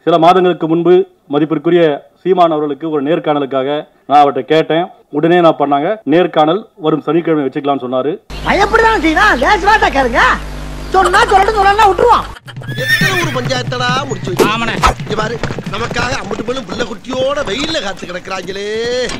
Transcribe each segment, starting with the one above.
சில மாதங்களுக்கு முன்பு மதிப்பிற்குரிய சீமான் அவர்களுக்கு ஒரு நேர்காணலுக்காக நான் அவர்கிட்ட கேட்டேன் உடனே நான் பண்ணாங்க நேர்காணல் வரும் சனிக்கிழமை வச்சுக்கலாம்னு சொன்னாரு பயப்படதான் செய்யணும் லேஸ் வாட்டா கேளுங்க சொன்னா சொல்லட்டும் சொல்லலாம் விட்டுருவான் எத்தனை ஒரு பஞ்சாயத்தடா முடிச்சு வச்சு இங்க பாரு நமக்காக அம்மட்டு பெண்ணும் பிள்ளை குட்டியோட வெயில்ல காத்து கிடக்குறாங்களே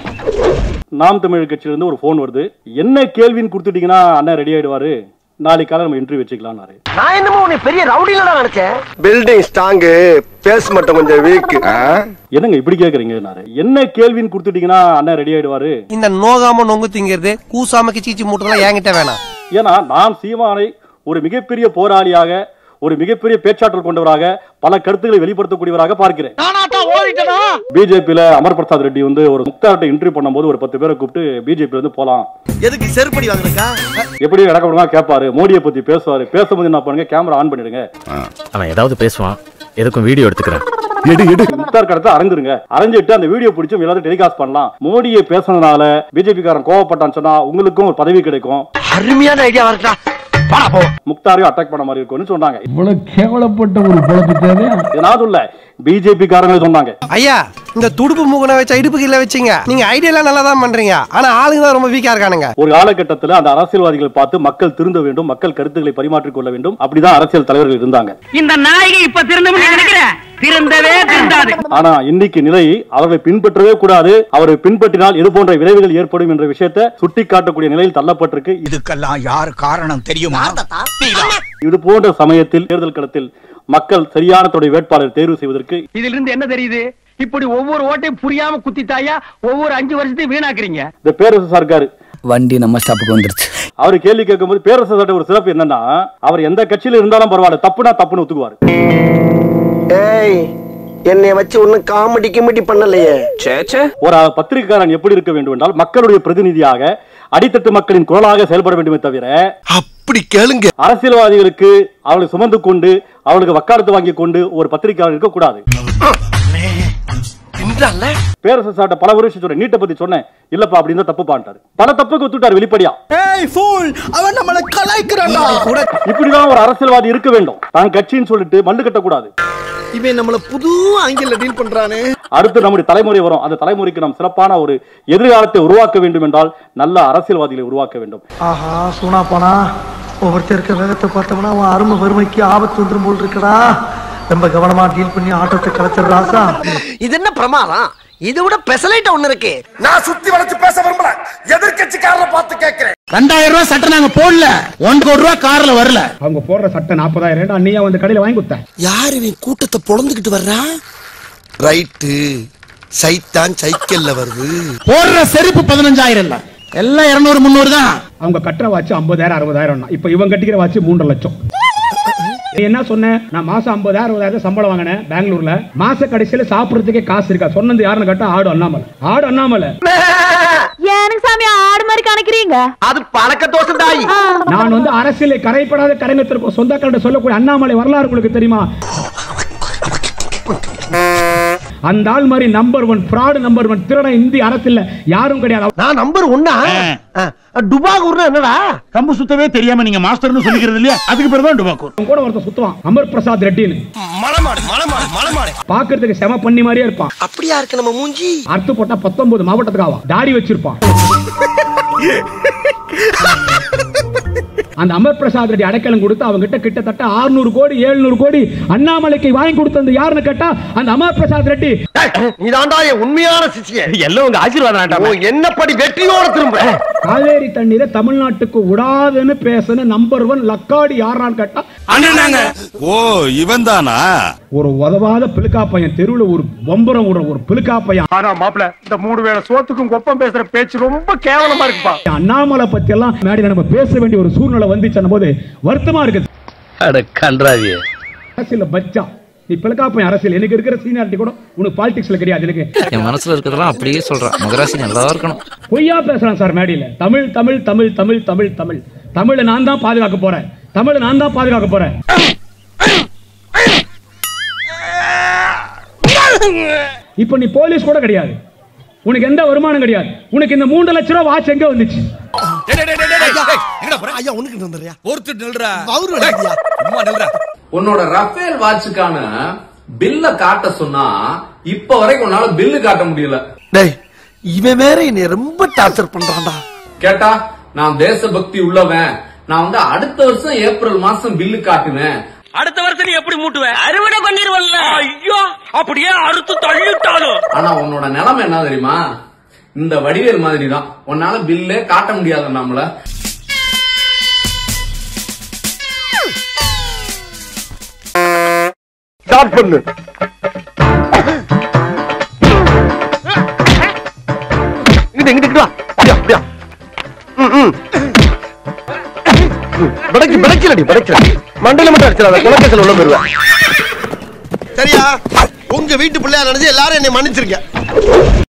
நாம் தமிழ் கட்சியிலிருந்து ஒரு ஃபோன் வருது என்ன கேள்வின்னு கொடுத்துட்டீங்கன்னா அண்ணன் ரெடி ஆயிடுவாரு நாளைக்கு காலை நம்ம இன்டர்வியூ வச்சுக்கலாம்னாரு நான் என்னமோ உன்னை பெரிய ரவுடில நினைச்சேன் பில்டிங் ஸ்ட்ராங்கு பேஸ் மட்டும் கொஞ்சம் வீக் என்னங்க இப்படி கேக்குறீங்கன்னாரு என்ன கேள்வின்னு கொடுத்துட்டீங்கன்னா அண்ணன் ரெடி ஆயிடுவாரு இந்த நோகாம நொங்கு திங்கிறது கூசாம கிச்சிச்சி மூட்டெல்லாம் என்கிட்ட வேணாம் ஏன்னா நான் சீமானை ஒரு மிகப்பெரிய போராளியாக ஒரு மிகப்பெரிய பேச்சாற்றல் கொண்டவராக பல கருத்துக்களை வெளிப்படுத்தக்கூடியவராக பார்க்கிறேன் பிஜேபியில அமர் பிரசாத் ரெட்டி வந்து ஒரு முக்தார்ட்ட இன்டர்வியூ பண்ணும்போது ஒரு பத்து பேரை கூப்பிட்டு பிஜேபி வந்து போலாம் எதுக்கு செருப்படி வாங்குறக்கா எப்படி இடக்கப்படுமா கேட்பாரு மோடியை பத்தி பேசுவாரு பேசும்போது என்ன பண்ணுங்க கேமரா ஆன் பண்ணிடுங்க அவன் ஏதாவது பேசுவான் எதுக்கும் வீடியோ எடுத்துக்கிறேன் முக்தார் கடத்தை அரங்குருங்க அரைஞ்சிட்டு அந்த வீடியோ பிடிச்சி எல்லாரும் டெலிகாஸ்ட் பண்ணலாம் மோடியை பேசுனதுனால பிஜேபி காரன் கோவப்பட்டான்னு சொன்னா உங்களுக்கும் ஒரு பதவி கிடைக்கும் அருமையான ஐடியா வரட்டா முக்தாரையும் அட்டாக் பண்ண மாதிரி இருக்கும்னு சொன்னாங்க இவ்வளவு கேவலப்பட்ட ஒரு பொழப்பு தேவையா இது நான் சொல்ல பிஜேபி காரங்களே சொன்னாங்க ஐயா இந்த துடுப்பு மூக்கனை வச்சா இடுப்பு கீழ வச்சீங்க நீங்க ஐடியா எல்லாம் நல்லா தான் பண்றீங்க ஆனா ஆளுங்க தான் ரொம்ப வீக்கா இருக்கானுங்க ஒரு காலகட்டத்தில் அந்த அரசியல்வாதிகளை பார்த்து மக்கள் திருந்த வேண்டும் மக்கள் கருத்துக்களை பரிமாற்றிக் கொள்ள வேண்டும் அப்படிதான் அரசியல் தலைவர்கள் இருந்தாங்க இந்த நாயகி இப்ப திருந்தும் நினைக்கிறேன் திருந்தவே திருந்தாது ஆனா இன்னைக்கு நிலை அவர்களை பின்பற்றவே கூடாது அவரை பின்பற்றினால் இது போன்ற விளைவுகள் ஏற்படும் என்ற விஷயத்தை சுட்டி காட்டக்கூடிய நிலையில் தள்ளப்பட்டிருக்கு இதுக்கெல்லாம் யார் காரணம் தெரியுமா இது போன்ற சமயத்தில் தேர்தல் களத்தில் மக்கள் சரியான தன்னுடைய வேட்பாளரை தேர்வு செய்வதற்கு இதுல இருந்து என்ன தெரியுது இப்படி ஒவ்வொரு ஓட்டையும் புரியாம குத்தித்தாயா ஒவ்வொரு அஞ்சு வருஷத்தையும் வீணாக்குறீங்க இந்த பேரரசு சர்க்கார் வண்டி நம்ம ஸ்டாப்புக்கு வந்துருச்சு அவர் கேள்வி கேட்கும்போது பேரரசு சட்ட ஒரு சிறப்பு என்னன்னா அவர் எந்த கட்சியில இருந்தாலும் பரவாயில்ல தப்புனா தப்புன்னு ஒத்துக்குவார் ஏய் என்னைய வச்சு ஒன்னும் காமெடி கிமெடி பண்ணலையே ஒரு பத்திரிகைக்காரன் எப்படி இருக்க வேண்டும் என்றால் மக்களுடைய பிரதிநிதியாக அடித்தட்டு மக்களின் குரலாக செயல்பட வேண்டுமே தவிர அப்படி கேளுங்க அரசியல்வாதிகளுக்கு அவளை சுமந்து கொண்டு அவளுக்கு வக்காலத்து வாங்கி கொண்டு ஒரு பத்திரிகையாளர் இருக்கக்கூடாது பேரரசு சாட்ட பல வருஷம் சொன்னேன் நீட்டை பத்தி சொன்னேன் இல்லப்பா அப்படின்னு தப்பு பண்ணிட்டாரு பல தப்புக்கு ஒத்துட்டாரு வெளிப்படையா அவன் நம்மளை கலாய்க்கிறான்டா இப்படிதான் ஒரு அரசியல்வாதி இருக்க வேண்டும் தான் கட்சின்னு சொல்லிட்டு மல்லு கட்டக்கூடாது இவன் நம்மள புது ஆங்கில டீல் பண்றானே அடுத்து நம்முடைய தலைமுறை வரும் அந்த தலைமுறைக்கு நாம் சிறப்பான ஒரு எதிர்காலத்தை உருவாக்க வேண்டும் என்றால் நல்ல அரசியல்வாதிகளை உருவாக்க வேண்டும் ஆஹா சூனா போனா ஒவ்வொருத்தர் இருக்க வேகத்தை பார்த்தோம்னா அவன் அருமை வறுமைக்கு ஆபத்து வந்துரும் போல் இருக்கடா ரொம்ப கவனமா டீல் பண்ணி ஆட்டத்தை கலைச்சிடுற ராசா இது என்ன பிரமாதம் இது விட பெசலைட்ட ஒண்ணு இருக்கு நான் சுத்தி வளைச்சு பேச விரும்பல எதிர்கட்சிக்காரரை பார்த்து கேட்கிறேன் ரெண்டாயிரம் ரூபாய் சட்டை நாங்க போடல ஒன் கோடி ரூபாய் கார்ல வரல அவங்க போடுற சட்டை நாற்பதாயிரம் நீயா வந்து கடையில வாங்கி கொடுத்த யார் இவன் கூட்டத்தை பொழந்துகிட்டு வர்றா ரைட்டு சைத்தான் சைக்கிள்ல வருது போடுற செருப்பு பதினஞ்சாயிரம் இல்ல எல்லாம் இருநூறு முந்நூறு தான் அவங்க கட்டுற வாட்ச் ஐம்பதாயிரம் அறுபதாயிரம் இப்ப இவன் கட்டிக்கிற வாட்ச் மூன்றரை லட்சம் நீ என்ன சொன்ன நான் மாசம் ஐம்பதாயிரம் அறுபதாயிரம் சம்பளம் வாங்கினேன் பெங்களூர்ல மாச கடைசியில சாப்பிடுறதுக்கே காசு இருக்கா சொன்னது யாருன்னு கேட்டா ஆடு அண்ணாமலை ஆடு அண்ணாமலை ஏனுங்க சாமி ஆடு மாதிரி கணக்கிறீங்க அது பழக்க தோசம் தாய் நான் வந்து அரசியலை கரைப்படாத கரைமத்திற்கும் சொந்தக்காரன் சொல்லக்கூடிய அண்ணாமலை வரலாறு உங்களுக்கு தெரியுமா அந்த ஆள் மாதிரி number one fraud number one திருடன் இந்திய அரசியல்ல யாரும் கிடையாது நான் நம்பர் ஒன்னா டுபாகூர்னா என்னடா கம்பு சுத்தவே தெரியாம நீங்க மாஸ்டர்னு சொல்லிக்கிறது இல்லையா அதுக்கு பேர் தான் டுபாக்கூர் அவன் கூட ஒருத்தன் சுத்துவான் அமர் பிரசாத் ரெட்டின்னு மலமாடு மலமாடு மலமாடு பாக்குறதுக்கு செம பண்ணி மாதிரியே இருப்பான் அப்படியா இருக்கு நம்ம மூஞ்சி அர்த்த போட்டா பத்தொன்பது மாவட்டத்துக்கு ஆவான் தாடி வச்சிருப்பான் அந்த அமர் பிரசாத் ரெட்டி அடைக்கலம் கொடுத்து அவங்க கிட்ட கிட்டத்தட்ட 600 கோடி 700 கோடி அண்ணாமலைக்கு வாங்கி கொடுத்தது யாருன்னு கேட்டா அந்த அமர் பிரசாத் ரெட்டி நீதாண்டா என் உண்மையான சிசிய எல்லாம் உங்க ஆசீர்வாதம் என்னப்படி வெற்றியோட திரும்ப காவேரி தண்ணீரை தமிழ்நாட்டுக்கு விடாதுன்னு பேசுன நம்பர் ஒன் லக்காடி யாரான்னு கேட்டா ஓ இவன் தானா ஒரு உதவாத பிளுக்கா பையன் தெருவுல ஒரு பொம்பரம் விடுற ஒரு பிளுக்கா பையன் ஆனா மாப்பிள இந்த மூணு வேளை சோத்துக்கும் கொப்பம் பேசுற பேச்சு ரொம்ப கேவலமா இருக்குப்பா அண்ணாமலை பத்தி எல்லாம் மேடையில நம்ம பேச வேண்டிய ஒரு சூழ்நிலை வந்துச்சு போது வருத்தமா இருக்குது அட கன்றாவியே அரசியல பச்சா நீ பிளக்கா பையன் அரசியல் எனக்கு இருக்கிற சீனியாரிட்டி கூட உனக்கு பாலிடிக்ஸ்ல கிடையாது எனக்கு என் மனசுல இருக்கிறதெல்லாம் அப்படியே சொல்றான் மகராசி நல்லா இருக்கணும் பொய்யா பேசுறான் சார் மேடையில தமிழ் தமிழ் தமிழ் தமிழ் தமிழ் தமிழ் தமிழை நான் தான் பாதுகாக்க போறேன் தமிழை நான் தான் பாதுகாக்க போறேன் இப்ப நீ போலீஸ் கூட கிடையாது உனக்கு எந்த வருமானம் கிடையாது உனக்கு இந்த மூன்று லட்ச ரூபாய் வாட்ச் எங்க வந்துச்சு ஐயா உனக்கு வந்துடுறியா ஒருத்தர் நில்றா அவரு விளையாடியா உன்னோட ரஃபேல் வாட்சுக்கான பில்ல காட்ட சொன்னா இப்ப வரைக்கும் உன்னால பில்லு காட்ட முடியல டேய் இவன் வேற என்னை ரொம்ப டார்ச்சர் பண்றான்டா கேட்டா நான் தேசபக்தி உள்ளவன் நான் வந்து அடுத்த வருஷம் ஏப்ரல் மாசம் பில்லு காட்டுவேன் அடுத்த வருஷம் நீ எப்படி மூட்டுவ அறுவடை பண்ணிருவல்ல ஐயோ அப்படியே அறுத்து தள்ளிட்டாலும் ஆனா உன்னோட நிலைமை என்ன தெரியுமா இந்த வடிவேல் மாதிரி தான் உன்னால பில்லே காட்ட முடியாது நம்மள ஸ்டார்ட் பண்ணு இங்கிட்டு இங்கிட்டு இங்கிட்டு வா அப்படியா அப்படியா ம், ம். ம், பிடைக்கு பிடைக்கலடி பிடைக்கல மண்டையில மட்டும் அடிச்சிடாத குலக்கத்தில் உள்ள போயிருவேன் சரியா உங்க வீட்டு பிள்ளையா நினைச்சு எல்லாரும் என்னை மன்னிச்சிருக்க